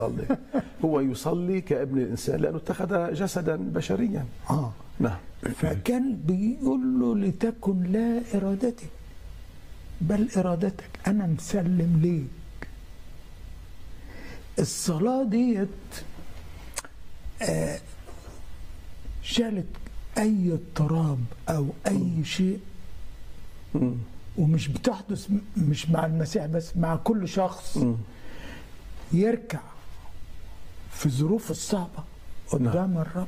يصلي هو يصلي كابن الانسان لانه اتخذ جسدا بشريا اه نعم فكان بيقول له لتكن لا ارادتي بل ارادتك انا مسلم ليك الصلاه ديت آه شالت اي اضطراب او اي شيء مم. ومش بتحدث م- مش مع المسيح بس مع كل شخص مم. يركع في الظروف الصعبة قدام الرب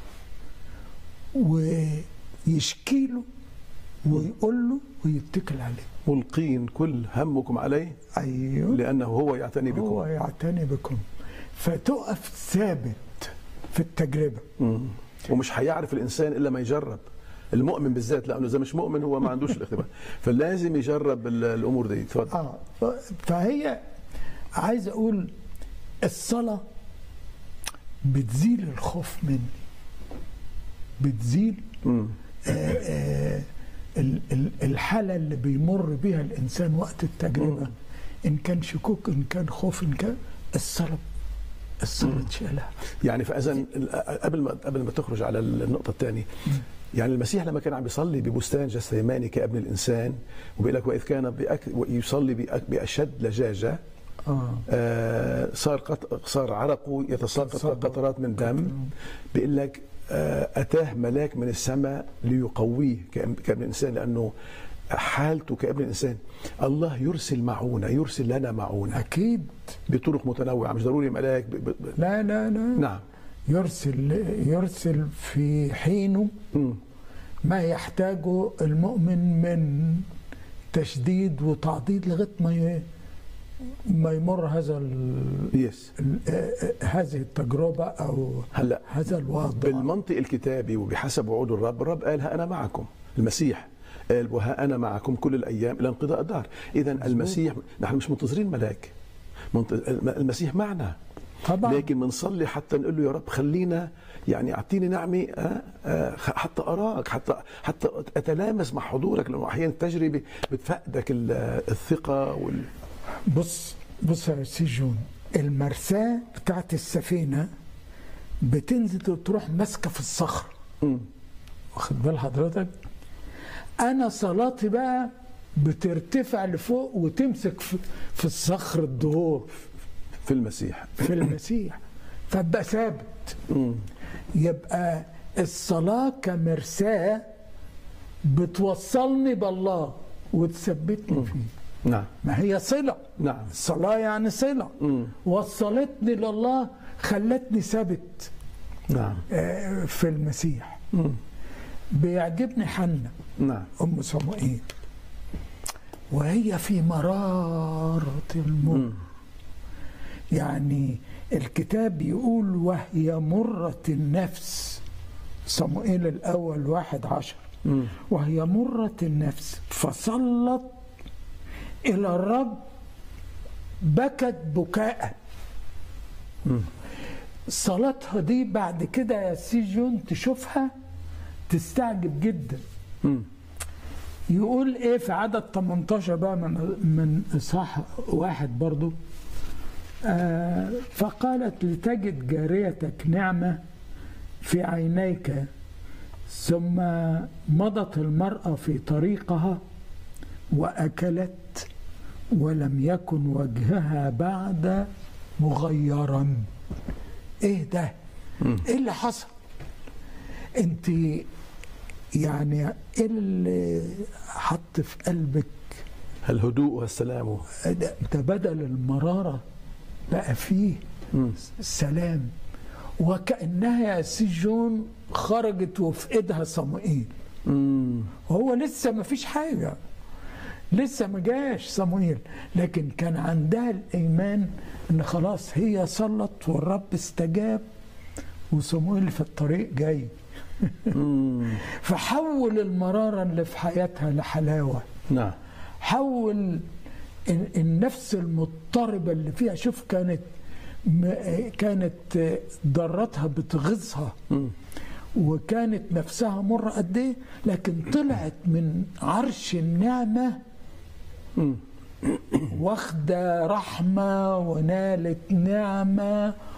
ويشكي له ويقول له ويتكل عليه ملقين كل همكم عليه ايوه لانه هو يعتني بكم هو يعتني بكم فتقف ثابت في التجربة مم. ومش هيعرف الانسان الا ما يجرب المؤمن بالذات لانه اذا مش مؤمن هو ما عندوش الاختبار فلازم يجرب ال- الامور دي تفضل اه ف- فهي عايز اقول الصلاة بتزيل الخوف مني بتزيل مم. آه، آه، ال- ال- الحالة اللي بيمر بيها الإنسان وقت التجربة إن كان شكوك إن كان خوف إن كان الصلاة الصلاة تشيلها يعني فاذا ال- قبل ما قبل ما تخرج على النقطه الثانيه يعني المسيح لما كان عم بيصلي ببستان جثيماني كابن الانسان وبيقول لك واذ كان بأك يصلي بأك باشد لجاجه آه آه، صار قط... صار عرقه يتساقط يتساقط. قطرات من دم بيقول لك آه، اتاه ملاك من السماء ليقويه كأم- كابن الانسان لانه حالته كابن الانسان الله يرسل معونه يرسل لنا معونه أكيد بطرق متنوعه مش ضروري ملاك ب... ب... ب... لا لا لا نعم يرسل يرسل في حينه مم. ما يحتاجه المؤمن من تشديد وتعضيد لغاية ما ي- ما يمر هذا ال... يس ال- آه، آه، هذه التجربة أو هلا هذا الوضع بالمنطق الكتابي وبحسب وعود الرب الرب قال ها انا معكم المسيح قال وها انا معكم كل الايام الى انقضاء الدهر اذا المسيح نحن مش منتظرين ملاك منت- المسيح معنا طبعا لكن بنصلي حتى نقول له يا رب خلينا يعني اعطيني نعمه آه، آه، حتى اراك حتى حتى اتلامس مع حضورك لانه احيانا التجربه بتفقدك ال- الثقه وال بص بص يا سي جون المرساة بتاعت السفينة بتنزل وتروح ماسكة في الصخر مم. واخد بال حضرتك أنا صلاتي بقى بترتفع لفوق وتمسك في, في الصخر الدهور في المسيح في المسيح فابقى ثابت مم. يبقى الصلاة كمرساة بتوصلني بالله وتثبتني فيه نعم ما هي صلة نعم الصلاة يعني صلة مم. وصلتني لله خلتني ثابت نعم آه، في المسيح مم. بيعجبني حنة نعم أم صموئيل وهي في مرارة المر مم. يعني الكتاب يقول وهي مرة النفس صموئيل الأول واحد عشر مم. وهي مرة النفس فصلت إلى الرب بكت بكاء مم. صلاتها دي بعد كده يا سي جون تشوفها تستعجب جدا مم. يقول ايه في عدد 18 بقى من من اصحاح واحد برضو آه فقالت لتجد جاريتك نعمه في عينيك ثم مضت المراه في طريقها واكلت ولم يكن وجهها بعد مغيرا ايه ده ايه اللي حصل انت يعني ايه اللي حط في قلبك الهدوء والسلام ده ده بدل المرارة بقى فيه مم. سلام وكأنها يا سي جون خرجت وفي ايدها صموئيل مم. وهو لسه ما فيش حاجة لسه ما جاش صموئيل لكن كان عندها الإيمان إن خلاص هي صلت والرب استجاب وصموئيل في الطريق جاي مم. فحول المرارة اللي في حياتها لحلاوة نعم حول ال- النفس المضطربة اللي فيها شوف كانت م- كانت ضرتها بتغيظها مم. وكانت نفسها مرة قد ايه لكن طلعت من عرش النعمة مم. واخدة رحمة ونالت نعمة